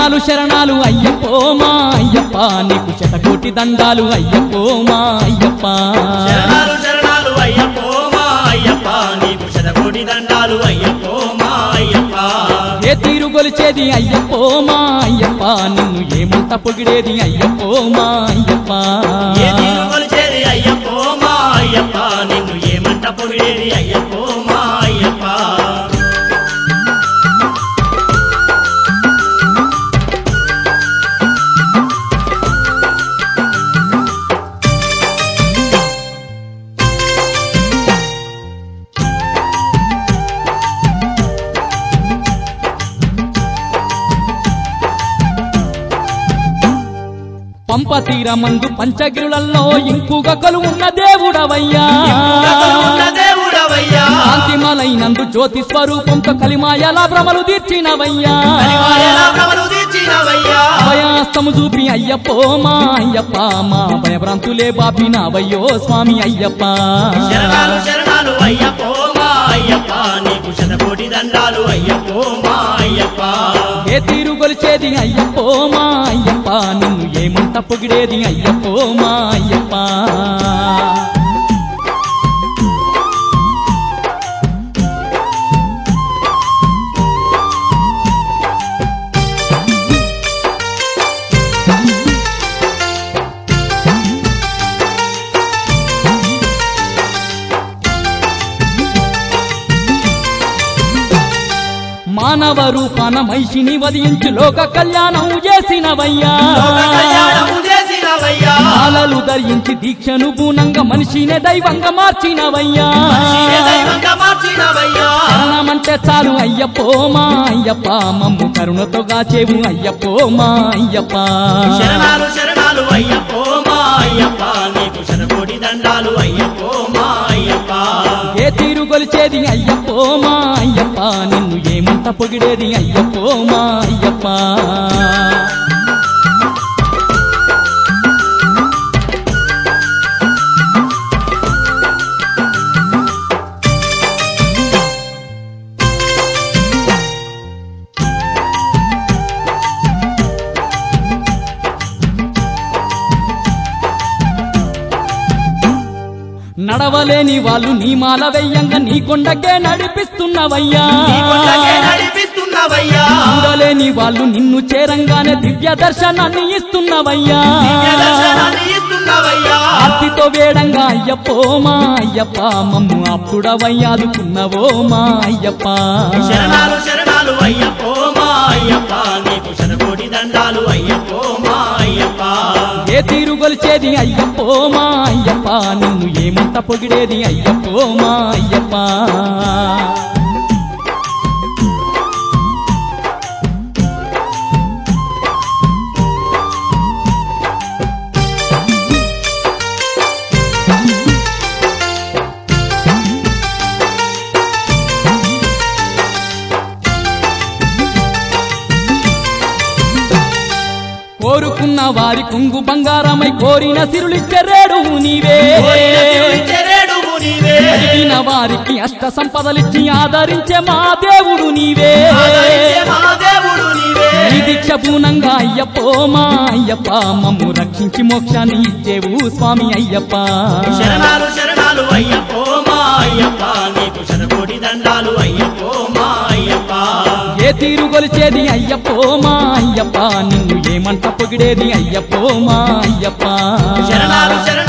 శరణాలు శరణాలు అయ్యప్పో మా అయ్యప్ప నీకు శతకోటి దండాలు అయ్యప్పో మా అయ్యప్ప శరణాలు శరణాలు అయ్యప్పో మా అయ్యప్ప నీకు శతకోటి దండాలు అయ్యప్పో మా అయ్యప్ప ఏ తీరు గొలిచేది అయ్యప్పో మా అయ్యప్ప నిన్ను ఏమంత పొగిడేది అయ్యప్పో మా అయ్యప్ప ఏ తీరు కొలిచేది అయ్యప్పో మా అయ్యప్ప నిన్ను ఏమంట పొగిడేది అయ్యప్పో మా అయ్యప్ప పంప తీరమందు పంచగిరులలో ఇంపుగా కొలువున్న దేవుడవయ్యా ఉన్న దేవుడవయ్యా కాంతిమలైనందు జ్యోతి స్వరూపంతో కలిమాయల భ్రమలు తీర్చినవయ్యా కలిమాయల భ్రమలు తీర్చినవయ్యా భయాస్తము చూపి అయ్యప్పో మా అయ్యప్ప మా భయభ్రాంతులే బాపినవయ్యో స్వామి అయ్యప్ప శరణాలు శరణాలు అయ్యప్పో మా అయ్యప్ప నీకు శతకోటి దండాలు అయ్యప్పో మా అయ్యప్ప ఏ తీరు గొలిచేది అయ్యప్పో మా అయ్యప్ప నిన్ను ఏమంత పొగిడేది అయ్యప్పో మా అయ్యప్ప మానవ రూపాన మైషిని వదించి లోక కళ్యాణం చేసినవయ్యా లోక కళ్యాణము చేసినవయ్యా మాలలు ధరించి దీక్షను పూనంగా మనిషినే దైవంగా మార్చినవయ్యా మనిషినే దైవంగా మార్చినవయ్యా శరణమంటే చాలు అయ్యప్పో మా అయ్యప్ప మమ్ము కరుణతో గాచేవు అయ్యప్పో మా అయ్యప్ప శరణాలు శరణాలు అయ్యప్పో మా అయ్యప్ప నీకు శతకోటి దండాలు అయ్యప్పో మా అయ్యప్ప ఏ తీరు గొలిచేది అయ్యప్పో మా అయ్యప్ప నిన్ను ఏమంత పొగిడేది అయ్యప్పో మా అయ్యప్ప నడవలేని వాళ్ళు నీ మాల వెయ్యంగా నీ కొండకే నడిపిస్తున్నవయ్యా నీ కొండకే నడిపిస్తున్నవయ్యా చూడలేని వాళ్ళు నిన్ను చేరంగానే దివ్య దర్శనాన్ని ఇస్తున్నవయ్యా దివ్య దర్శనాన్ని ఇస్తున్నవయ్యా ఆర్తితో వేడంగా అయ్యప్పో మా అయ్యప్ప మమ్ము అప్పుడవయ్యాదుకున్నవో మా అయ్యప్ప శరణాలు శరణాలు అయ్యప్పో మా అయ్యప్ప నీకు శతకోటి దండాలు అయ్యప్పో మా అయ్యప్ప ఏ తీరు గొలిచేది అయ్యప్పో మా అయ్యప్ప నిన్ను ఏమంత పొగిడేది అయ్యప్పో మా అయ్యప్ప కోరుకున్న వారి కొంగు బంగారమై కోరిన సిరులిచ్చే రేడు నీవే కోరిన తిరువిచ్చే రేడువు నీవే అడిగిన వారికి అష్ట సంపదలిచ్చి ఆదరించే మా దేవుడు నీవే ఆదరించే మా దేవుడు నీవే నీ దీక్ష పూనంగా అయ్యప్పో మా అయ్యప్ప మమ్ము రక్షించి మోక్షాన్ని ఇచ్చేవు స్వామి అయ్యప్ప శరణాలు శరణాలు అయ్యప్పో మా అయ్యప్ప నీకు శతకోటి దండాలు అయ్యప్పో మా అయ్యప్ప ఏ తీరు గొలిచేది అయ్యప్పో మా అయ్యప్ప నిన్ను ఏమంట పొగిడేది అయ్యప్పో మా అయ్యప్ప శరణాలు శరణాలు